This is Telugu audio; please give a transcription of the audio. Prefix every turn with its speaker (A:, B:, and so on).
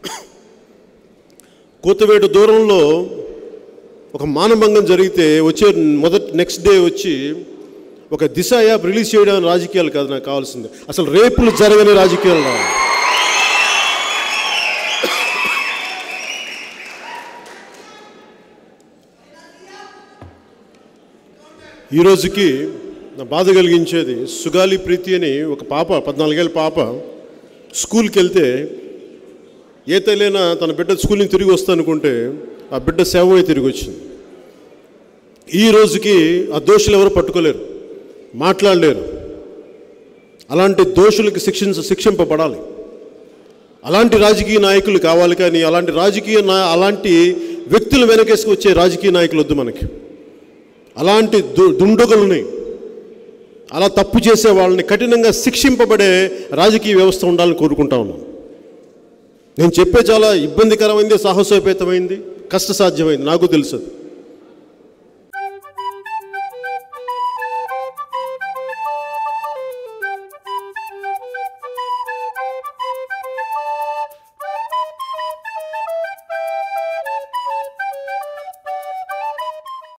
A: కూతవేటు దూరంలో ఒక మానభంగం జరిగితే వచ్చే మొదటి నెక్స్ట్ డే వచ్చి ఒక దిశ యాప్ రిలీజ్ చేయడానికి రాజకీయాలు కాదు నాకు కావాల్సింది అసలు రేపులు జరగని రాజకీయాలు రావాలి ఈ రోజుకి నా బాధ కలిగించేది సుగాలి ప్రీతి అని ఒక పాప పద్నాలుగేళ్ళ పాప స్కూల్కి వెళ్తే ఏ తల్లైనా తన బిడ్డ స్కూల్ నుంచి తిరిగి వస్తానుకుంటే ఆ బిడ్డ సేవమై తిరిగి వచ్చింది ఈ రోజుకి ఆ దోషులు ఎవరు పట్టుకోలేరు మాట్లాడలేరు అలాంటి దోషులకి శిక్షించ శిక్షింపబడాలి అలాంటి రాజకీయ నాయకులు కావాలి కానీ అలాంటి రాజకీయ నా అలాంటి వ్యక్తులు వెనకేసుకు వచ్చే రాజకీయ నాయకులు వద్దు మనకి అలాంటి దు దుండగుల్ని అలా తప్పు చేసే వాళ్ళని కఠినంగా శిక్షింపబడే రాజకీయ వ్యవస్థ ఉండాలని కోరుకుంటా ఉన్నాను నేను చెప్పే చాలా ఇబ్బందికరమైంది సాహసోపేతమైంది కష్టసాధ్యమైంది నాకు తెలుసు అది.